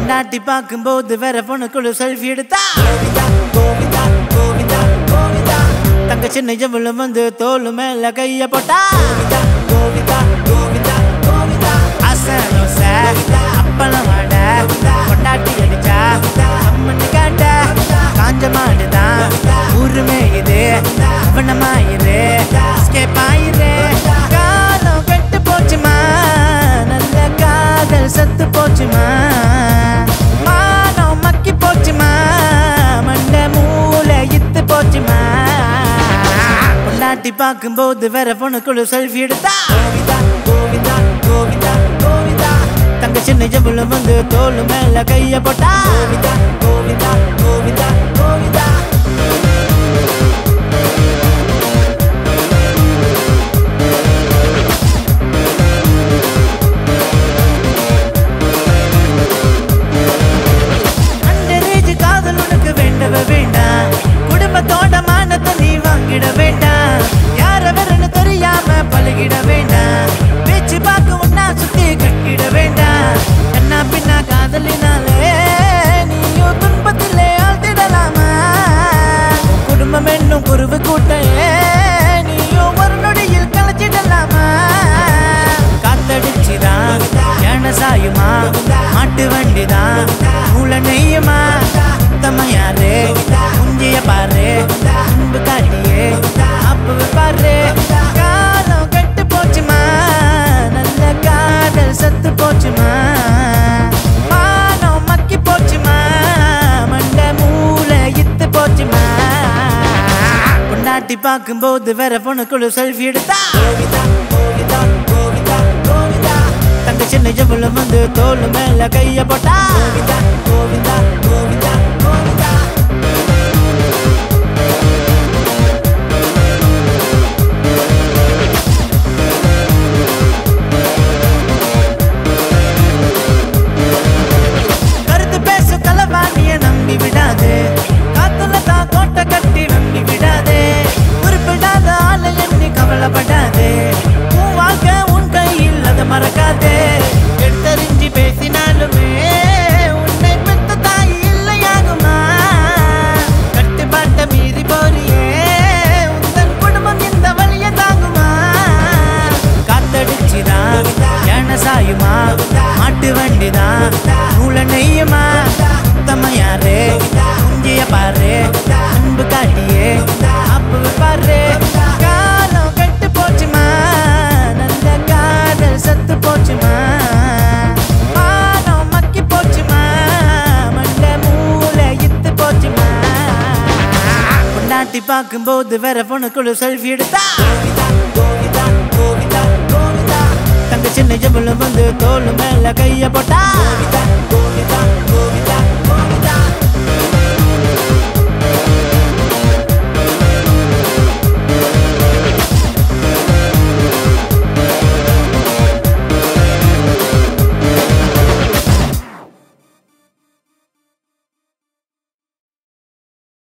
பொண்டாட்டி பார்க்கும்போது வேற பொண்ணுக்குள்ள செல்ஃபி எடுத்தா தங்க சின்ன ஜம்பளம் வந்து தோல் மேல கைய போட்டா அசனும் சார் அப்பளம் வாட பொண்டாட்டி அடிச்சா அம்மன்னு காட்ட காஞ்ச மாடுதான் ஊருமே இது அவனமாயிரு ஸ்கேப் ஆயிரு காலம் கெட்டு போச்சுமா நல்ல காதல் சத்து போச்சுமா மானம் மக்கி போச்சுமா மண்ட மூளை இத்து போச்சுமா பொண்டாட்டி பார்க்கும்போது வேற பொண்ணுக்குள்ள செல்ஃபி எடுத்தா தங்க சின்ன ஜம்புல வந்து தோல் மேல கைய போட்டா அண்டரேஜ் காதல் உனக்கு வேண்டவே வேண்டாம் குடும்பத்தோட மானத்தை நீ வாங்கிட வேண்டாம் யார வரன்னு தெரியாம பழகிட வேண்டாம் பேச்சு பார்க்க உன்னா சுத்தி கட்டிட வேண்டாம் கண்ணா பின்னா காதலினாலே நீயும் துன்பத்திலே ஆழ்த்திடலாமா உன் குடும்பம் என்னும் குருவு கூட்டையே நீயும் ஒரு நொடியில் கலைச்சிடலாமா காத்தடிச்சுதான் யானை சாயுமா மாட்டு வண்டிதான் மூளை நெய்யுமா சுத்தமா யாரு குஞ்சிய பாரு அன்பு காட்டியே அப்பவே பாரு காலம் கெட்டு போச்சுமா நல்ல காதல் சத்து போச்சுமா மானம் மக்கி போச்சுமா மண்ட மூளை இத்து போச்சுமா பொண்டாட்டி பார்க்கும்போது வேற பொண்ணுக்குள்ள செல்ஃபி எடுத்தா தங்க சின்ன ஜம்பளம் வந்து தோல் மேல கைய போட்டா கருத்து பேச தலைவாணிய நம்பி விடாதே காத்துல தான் கோட்டை கட்டி நம்பி விடாதே குறிப்பிடாத ஆளை எண்ணி கவலைப்படாதே உன் வாழ்க்கை உன் கையில் அதை மறக்காதே எடுத்தறிஞ்சு பேசினாலுமே உன்னை பெத்த தாய் இல்லையாகுமா கட்டுப்பாட்ட மீறி போறியே உந்தன் குடும்பம் இந்த வழிய தாங்குமா காத்தடிச்சுதான் யானை சாயுமா மாட்டு வண்டிதான் நூல நெய்யுமா சுத்தமா யாரு குஞ்சிய பாரு அன்பு காட்டியே அப்பவே பாரு காலம் கெட்டு போச்சுமா நல்ல காதல் சத்து போச்சுமா மானம் மக்கி போச்சுமா மண்ட மூளை இத்து போச்சுமா பொண்டாட்டி பார்க்கும்போது வேற பொண்ணுக்குள்ள செல்ஃபி எடுத்தா தங்க சின்ன ஜம்பளம் வந்து தோல் மேல கைய போட்டா